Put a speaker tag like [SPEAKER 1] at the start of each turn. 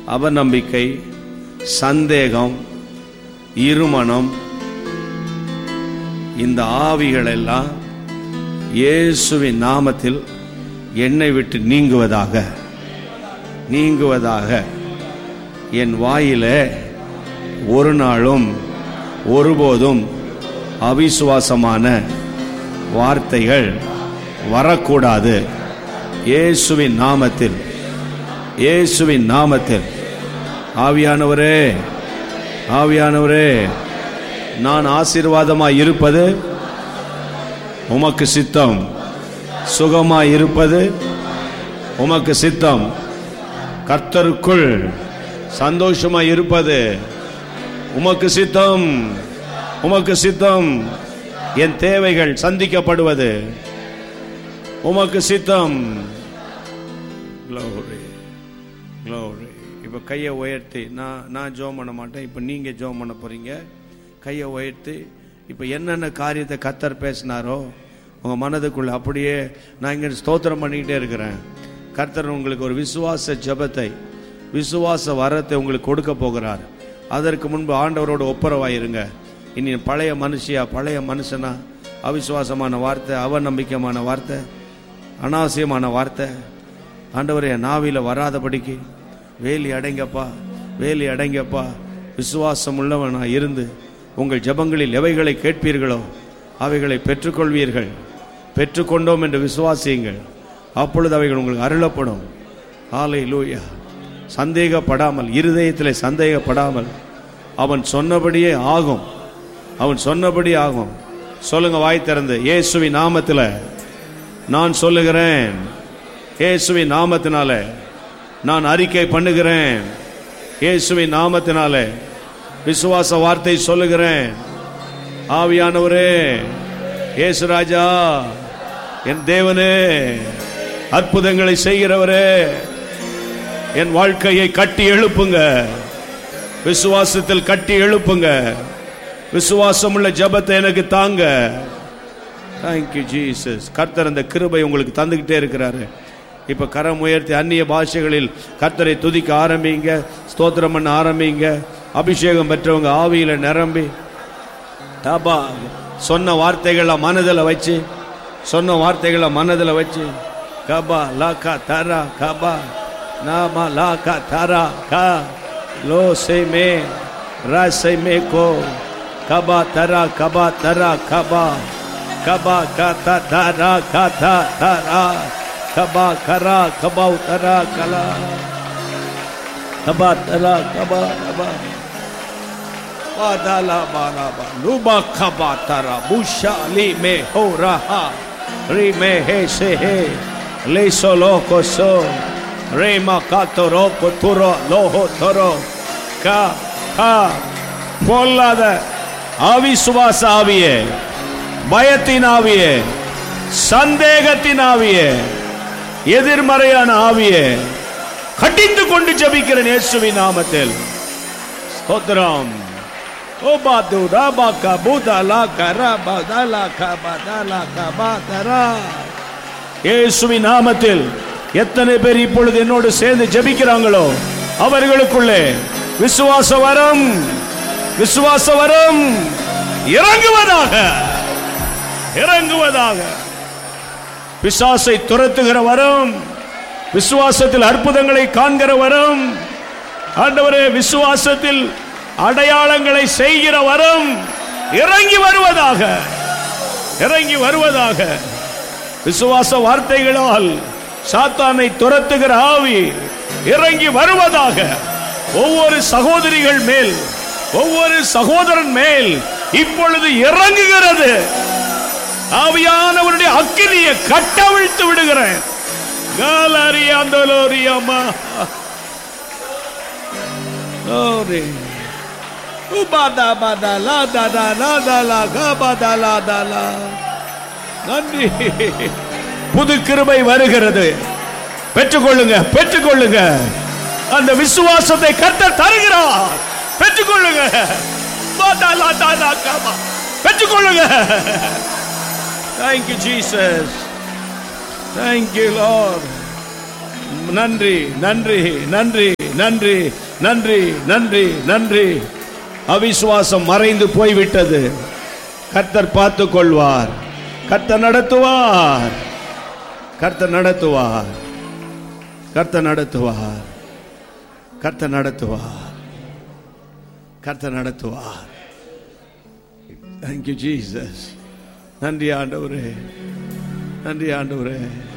[SPEAKER 1] அவநம்பிக்கை சந்தேகம் இருமனம் இந்த ஆவிகள் எல்லாம் இயேசுவின் நாமத்தில் என்னை விட்டு நீங்குவதாக நீங்குவதாக என் வாயிலே ஒரு நாளும் ஒருபோதும் அவிசுவாசமான வார்த்தைகள் வரக்கூடாது இயேசுவின் நாமத்தில் இயேசுவின் நாமத்தில் ஆவியானவரே ஆவியானவரே நான் ஆசீர்வாதமாய் இருப்பது உமக்கு சித்தம் சுகமாய் இருப்பது உமக்கு சித்தம் கர்த்தருக்குள் சந்தோஷமாய் இருப்பது உமக்கு சித்தம் உமக்கு சித்தம் என் தேவைகள் சந்திக்கப்படுவது உமக்கு சித்தம் Glory. Glory. இப்ப கையை உயர்த்தி நான் நான் ஜோம் பண்ண மாட்டேன் இப்ப நீங்க ஜோம் பண்ண போறீங்க கையை உயர்த்தி இப்ப என்னென்ன காரியத்தை கத்தர் பேசினாரோ உங்க மனதுக்குள்ள அப்படியே நான் இங்க ஸ்தோத்திரம் பண்ணிக்கிட்டே இருக்கிறேன் கர்த்தர் உங்களுக்கு ஒரு விசுவாச ஜெபத்தை விசுவாச வரத்தை உங்களுக்கு கொடுக்க போகிறார் அதற்கு முன்பு ஆண்டவரோட ஒப்புரவாயிருங்க இனி பழைய மனுஷியா பழைய மனுஷனா அவிசுவாசமான வார்த்தை அவநம்பிக்கையான வார்த்தை அனாவசியமான வார்த்தை ஆண்டவரே என் நாவில வராதபடிக்கு வேலி அடைங்கப்பா வேலி அடைங்கப்பா விசுவாசம் உள்ளவனா இருந்து உங்கள் ஜெபங்களில் எவைகளை கேட்பீர்களோ அவைகளை பெற்றுக்கொள்வீர்கள் பெற்றுக்கொண்டோம் என்று விசுவாசியுங்கள் அப்பொழுது அவைகள் உங்களுக்கு அருளப்படும் ஆலை லூயா சந்தேகப்படாமல் இருதயத்தில் சந்தேகப்படாமல் அவன் சொன்னபடியே ஆகும் அவன் சொன்னபடி ஆகும் சொல்லுங்க வாய் திறந்து இயேசுவின் நாமத்தில் நான் சொல்லுகிறேன் இயேசுவின் நாமத்தினால நான் அறிக்கை பண்ணுகிறேன் இயேசுவின் நாமத்தினால விசுவாச வார்த்தை சொல்லுகிறேன் ஆவியானவரே இயேசு ராஜா என் தேவனே அற்புதங்களை செய்கிறவரே என் வாழ்க்கையை கட்டி எழுப்புங்க விசுவாசத்தில் கட்டி எழுப்புங்க விசுவாசமுள்ள ஜெபத்தை எனக்கு தாங்க தேங்க்யூ ஜீசஸ் கர்த்தர் அந்த கிருபை உங்களுக்கு தந்துக்கிட்டே இருக்கிறாரு இப்ப கரம் உயர்த்தி அந்நிய பாஷைகளில் கர்த்தரை துதிக்க ஆரம்பிங்க ஸ்தோத்திரம் பண்ண ஆரம்பிங்க அபிஷேகம் பெற்றவங்க ஆவியில நிரம்பி தாபா சொன்ன வார்த்தைகளை மனதில் வச்சு சொன்ன வார்த்தைகளை மனதில் வச்சு கபா லாக்கா தரா கபா நாமா லாக்கா தரா கா லோ சை மே ரா சை மே கோ கபா தரா கபா தரா கபா கபா காத்தா தரா காத்தா தரா கபா கரா கபா தரா கலா கபா தரா கபா கபா Badala baraba, luba kabatara, busha li me ho raha, ri me he se he, le solo koso, re ma katoro koturo loho toro, ka ka, பொல்லாத அவிசுவாச ஆவியே பயத்தின் ஆவியே சந்தேகத்தின் ஆவியே எதிர்மறையான ஆவியே கட்டிந்து கொண்டு ஜபிக்கிறேன் இயேசுவின் நாமத்தில் ஸ்தோத்திரம் ஓபாது ராபாக்கா பூதாலா கராபா தாலாக்கா பாதாலாக்கா பாதரா இயேசுவின் நாமத்தில் எத்தனை பேர் இப்பொழுது என்னோடு சேர்ந்து ஜெபிக்கிறாங்களோ அவர்களுக்குள்ளே விசுவாச வரம் விசுவாச வரம் இறங்குவதாக இறங்குவதாக பிசாசை துரத்துகிற வரம் விசுவாசத்தில் அற்புதங்களை காண்கிற வரம் ஆண்டவரே விசுவாசத்தில் அடையாளங்களை செய்கிற வரம் இறங்கி வருவதாக இறங்கி வருவதாக விசுவாச வார்த்தைகளால் சாத்தானை துரத்துகிற ஆவி இறங்கி வருவதாக ஒவ்வொரு சகோதரிகள் மேல் ஒவ்வொரு சகோதரன் மேல் இப்பொழுது இறங்குகிறது ஆவியானவருடைய அக்கினியை கட்டவிழ்த்து விடுகிறேன் காலரியாந்தலோரியம்மா Glory. Ubada bada la da da la da la ga bada la da la. நன்றி புது கிருபை வருகிறது பெற்றுக்கொள்ளுங்க பெற்றுக்கொள்ளுங்க அந்த விசுவாசத்தை கர்த்தர் தருகிறார் பெற்றுக்கொள்ளுங்க பாதா லா தா லா கா பா. பெற்றுக்கொள்ளுங்க Thank you Jesus Thank you Lord நன்றி நன்றி நன்றி நன்றி நன்றி நன்றி நன்றி அவிசுவாசம் மறைந்து போய்விட்டது கர்த்தர் பார்த்து கொள்வார் கர்த்தர் நடத்துவார் கர்த்தர் நடத்துவார் கர்த்தர் நடத்துவார் கர்த்தர் நடத்துவார் கர்த்தர் நடத்துவார் தேங்க்யூ ஜீசஸ் நன்றி ஆண்டவரே நன்றி ஆண்டவரே